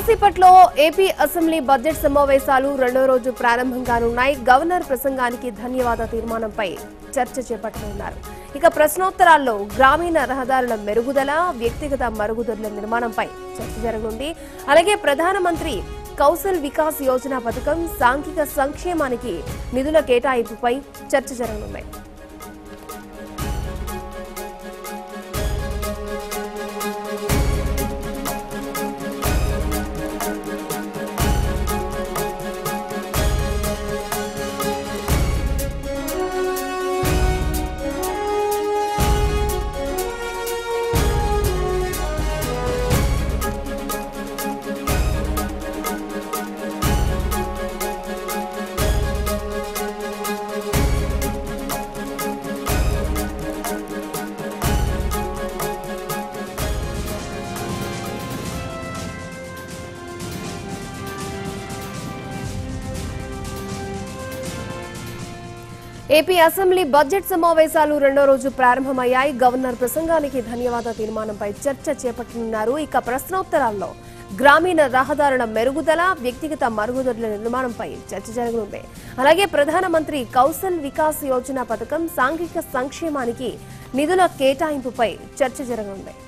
కాసేపట్లో AP assembly budget సమావేశాలు రెండో రోజు ప్రారంభంగానున్నాయి గవర్నర్ ప్రసంగానికి ధన్యవాద తీర్మానంపై చర్చ చేపట్టనున్నారు ఇక ప్రశ్నోత్తరాల్లో గ్రామీణ రహదారుల మెరుగుదల వ్యక్తిగత మరుగుదొడ్ల నిర్మాణంపై చర్చ జరగనుంది అలాగే ప్రధానమంత్రి కౌశల్ వికాస్ యోజన పథకం సాంఘిక సంక్షేమానికి నిధుల కేటాయింపుపై చర్చ జరగనుంది ఏపీ అసెంబ్లీ బడ్జెట్ సమావేశాలు రెండో రోజు ప్రారంభమయ్యాయి గవర్నర్ ప్రసంగానికి ధన్యవాద తీర్మానంపై చర్చ చేపట్టనున్నారు ఇక ప్రశ్నోత్తరాల్లో గ్రామీణ రహదారుల మెరుగుదల వ్యక్తిగత మరుగుదొడ్ల నిర్మాణంపై చర్చ జరగనుంది అలాగే ప్రధానమంత్రి కౌశల్ వికాస్ యోజన పథకం సాంఘిక సంక్షేమానికి నిధుల కేటాయింపుపై చర్చ జరగనుంది